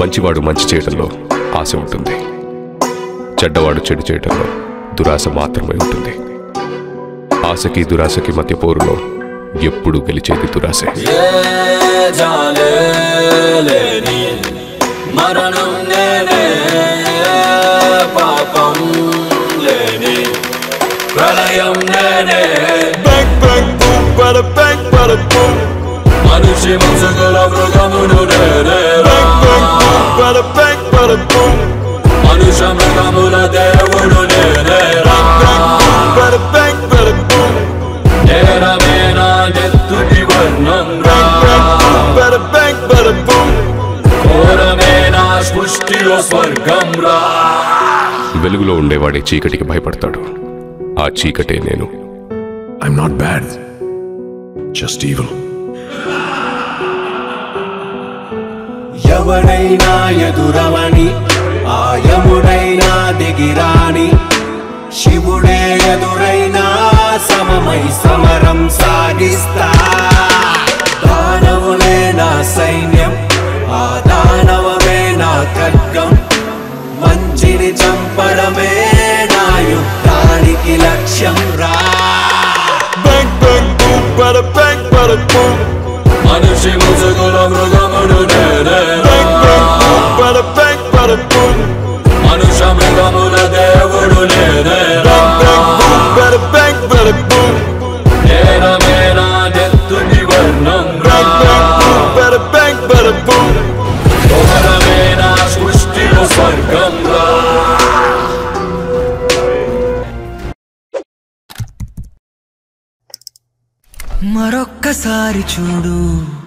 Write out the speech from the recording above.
మంచివాడు మంచి చేయడంలో ఆశ ఉంటుంది చెడ్డవాడు చెడు చేయడంలో దురాశ మాత్రమే ఉంటుంది ఆశకి దురాశకి మధ్య పోరులో ఎప్పుడు గెలిచేది దురాశే ఏ జాలేలేని మరణం నేనే పాపం లేని ప్రళయం నేనే Bang, bang, boom, bada bang, bada boom. మనిషి ముసుగుల మృగమును నేనే Bang, bang, boom, bada bang, bada boom. మనుష మృగముల దేవుడు నేనే Bang, bang, boom, bada bang, bada boom. నేరమే నా నెత్తుటి వర్ణం Bang, bang, boom, bada bang, bada boom. ఘోరమే నా సృష్టిలో స్వర్గం రా వెలుగులో ఉండేవాడే చీకటికి భయపడతాడు ఆ చీకటే నేను I'm not bad, just evil. ఎవడైనా ఎదురవని ఆయముడైనా దిగిరాని శివుడే ఎదురైనా సమమై సమరం సాగిస్తా దానవులే నా సైన్యం ఆ దానవమే నా ఖడ్గం మంచిని చంపడమే నా యుద్ధానికి లక్ష్యం రా Bang, bang, boom, bada bang, bada boom. మనిషి ముసుగుల మృగముడు నేనే Bang, bang, boom, bada bang, bada boom. మనుష మృగముల దేవుడు నేనే Bang, bang, boom, bada bang, bada boom. నేరమే నా నెత్తుటి వర్ణం రా Bang, bang, boom, bada bang, bada boom. ఘోరమే నా సృష్టిలో స్వర్గం రా మరొక్కసారి చూడు